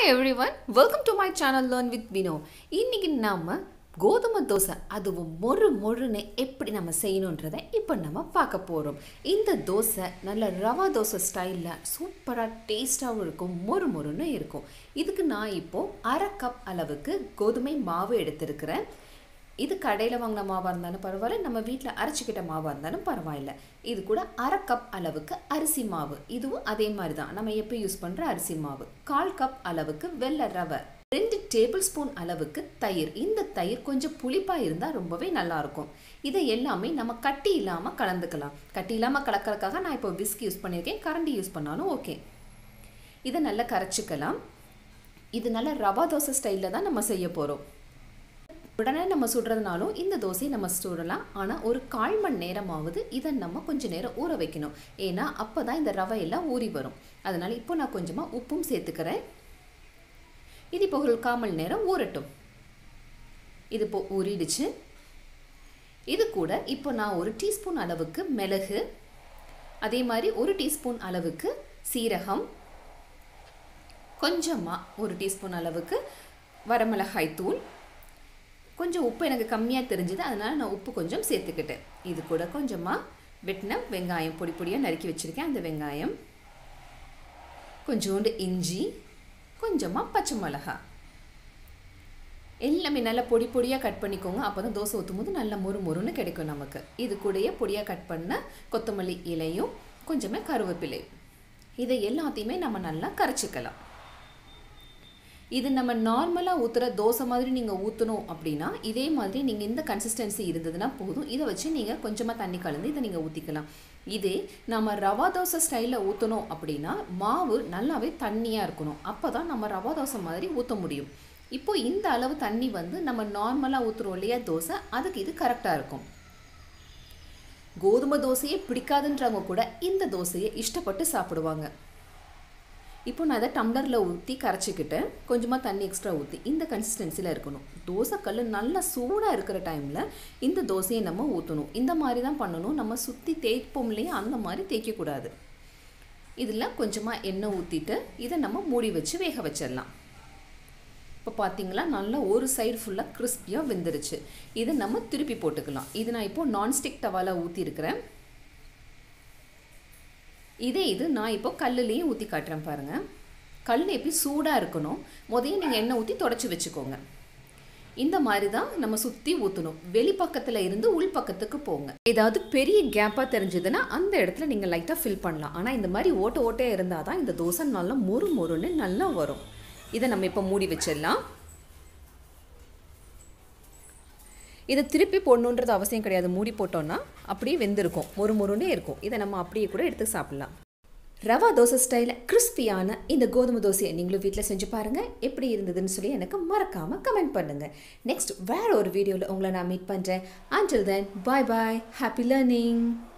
hi everyone welcome to my channel learn with Vino இன்னைக்கு நாம கோதுமை தோசை அதுவும் மொறு மொறுன்னு எப்படி நம்ம செய்யணுன்றதை இப்போ நம்ம பார்க்க போகிறோம் இந்த தோசை நல்ல ரவா தோசை ஸ்டைலில் சூப்பராக டேஸ்ட்டாகவும் இருக்கும் மொறு மொறுன்னு இருக்கும் இதுக்கு நான் இப்போது அரை கப் அளவுக்கு கோதுமை மாவு எடுத்திருக்கிறேன் இது கடையில் வாங்கின மாவாக இருந்தாலும் பரவாயில்ல நம்ம வீட்டில் அரைச்சிக்கிட்ட மாவாக இருந்தாலும் பரவாயில்ல இது கூட அரை கப் அளவுக்கு அரிசி மாவு இதுவும் அதே மாதிரி தான் நம்ம எப்போ யூஸ் பண்ணுற அரிசி மாவு கால் கப் அளவுக்கு வெள்ளை ரவை ரெண்டு டேபிள் ஸ்பூன் அளவுக்கு தயிர் இந்த தயிர் கொஞ்சம் புளிப்பாக இருந்தால் ரொம்பவே நல்லாயிருக்கும் இதை எல்லாமே நம்ம கட்டி இல்லாமல் கலந்துக்கலாம் கட்டி இல்லாமல் கலக்கறதுக்காக நான் இப்போ விஸ்க் யூஸ் பண்ணியிருக்கேன் கரண்டி யூஸ் பண்ணாலும் ஓகே இதை நல்லா கரைச்சிக்கலாம் இது நல்லா ரவா தோசை ஸ்டைலில் தான் நம்ம செய்ய போகிறோம் உடனே நம்ம சுடுறதுனாலும் இந்த தோசையை நம்ம சுடலாம் ஆனால் ஒரு கால் மணி நேரமாவது இதை நம்ம கொஞ்ச நேரம் ஊற வைக்கணும் ஏன்னா அப்போ தான் இந்த ரவையெல்லாம் ஊறி வரும் அதனால் இப்போ நான் கொஞ்சமாக உப்பும் சேர்த்துக்கிறேன் இது இப்போ ஒரு கால் மணி நேரம் ஊறட்டும் இது இப்போ ஊறிடுச்சு இது கூட இப்போ நான் ஒரு டீஸ்பூன் அளவுக்கு மிளகு அதே மாதிரி ஒரு டீஸ்பூன் அளவுக்கு சீரகம் கொஞ்சமாக ஒரு டீஸ்பூன் அளவுக்கு வரமிளகாய் தூள் கொஞ்சம் உப்பு எனக்கு கம்மியாக தெரிஞ்சுது அதனால் நான் உப்பு கொஞ்சம் சேர்த்துக்கிட்டேன் இது கூட கொஞ்சமாக வெட்டின வெங்காயம் பொடி பொடியாக நறுக்கி வச்சுருக்கேன் அந்த வெங்காயம் கொஞ்சோண்டு இஞ்சி கொஞ்சமாக பச்சை மிளகா எல்லாமே நல்லா பொடி பொடியாக கட் பண்ணிக்கோங்க அப்போ தான் தோசை ஊற்றும் போது நல்லா மொறு மொறுன்னு கிடைக்கும் நமக்கு இது கூடயே பொடியாக கட் பண்ண கொத்தமல்லி இலையும் கொஞ்சமே கருவேப்பிலை இதை எல்லாத்தையுமே நம்ம நல்லா கரைச்சிக்கலாம் இது நம்ம நார்மலாக ஊற்றுற தோசை மாதிரி நீங்கள் ஊற்றணும் அப்படின்னா இதே மாதிரி நீங்கள் இந்த கன்சிஸ்டன்சி இருந்ததுன்னா போதும் இதை வச்சு நீங்கள் கொஞ்சமாக தண்ணி கலந்து இதை நீங்கள் ஊற்றிக்கலாம் இதே நம்ம ரவா தோசை ஸ்டைலில் ஊற்றணும் அப்படின்னா மாவு நல்லாவே தண்ணியாக இருக்கணும் அப்போ தான் நம்ம ரவா தோசை மாதிரி ஊற்ற முடியும் இப்போ இந்த அளவு தண்ணி வந்து நம்ம நார்மலாக ஊற்றுறோம் இல்லையா தோசை அதுக்கு இது கரெக்டாக இருக்கும் கோதுமை தோசையே பிடிக்காதுன்றவங்க கூட இந்த தோசையை இஷ்டப்பட்டு சாப்பிடுவாங்க இப்போ நான் அதை டம்ளரில் ஊற்றி கரைச்சிக்கிட்டேன் கொஞ்சமாக தண்ணி எக்ஸ்ட்ரா ஊற்றி இந்த கன்சிஸ்டன்சியில் இருக்கணும் தோசை கல் நல்லா சூடாக இருக்கிற டைமில் இந்த தோசையை நம்ம ஊற்றணும் இந்த மாதிரி தான் பண்ணணும் நம்ம சுற்றி தேய்ப்போம் இல்லையா அந்த மாதிரி தேய்க்கக்கூடாது இதில் கொஞ்சமாக எண்ணெய் ஊற்றிட்டு இதை நம்ம மூடி வச்சு வேக வச்சிடலாம் இப்போ பார்த்தீங்களா நல்லா ஒரு சைடு ஃபுல்லாக கிறிஸ்பியாக வெந்துருச்சு இதை நம்ம திருப்பி போட்டுக்கலாம் இது நான் இப்போது நான்ஸ்டிக் டவாவில் ஊற்றிருக்கிறேன் இதே இது நான் இப்போ கல்லுலேயும் ஊற்றி காட்டுறேன் பாருங்கள் கல் எப்படி சூடாக இருக்கணும் முதல்ல நீங்கள் எண்ணெய் ஊற்றி தொடச்சி வச்சுக்கோங்க இந்த மாதிரி தான் நம்ம சுற்றி ஊற்றணும் வெளிப்பக்கத்தில் இருந்து உள் பக்கத்துக்கு போங்க ஏதாவது பெரிய கேப்பாக தெரிஞ்சதுன்னா அந்த இடத்துல நீங்கள் லைட்டாக ஃபில் பண்ணலாம் ஆனால் இந்த மாதிரி ஓட்ட ஓட்டையாக இருந்தால் தான் இந்த தோசை நல்லா மொறு மொறுன்னு நல்லா வரும் இதை நம்ம இப்போ மூடி வச்சிடலாம் இதை திருப்பி போடணுன்றது அவசியம் கிடையாது மூடி போட்டோன்னா அப்படியே வெந்திருக்கும் மொறு மொறுன்னே இருக்கும் இதை நம்ம அப்படியே கூட எடுத்து சாப்பிட்லாம் ரவா தோசை ஸ்டைலில் கிறிஸ்பியான இந்த கோதுமை தோசையை நீங்களும் வீட்டில் செஞ்சு பாருங்கள் எப்படி இருந்ததுன்னு சொல்லி எனக்கு மறக்காமல் கமெண்ட் பண்ணுங்கள் நெக்ஸ்ட் வேற ஒரு வீடியோவில் உங்களை நான் மீட் பண்ணுறேன் until then bye bye happy learning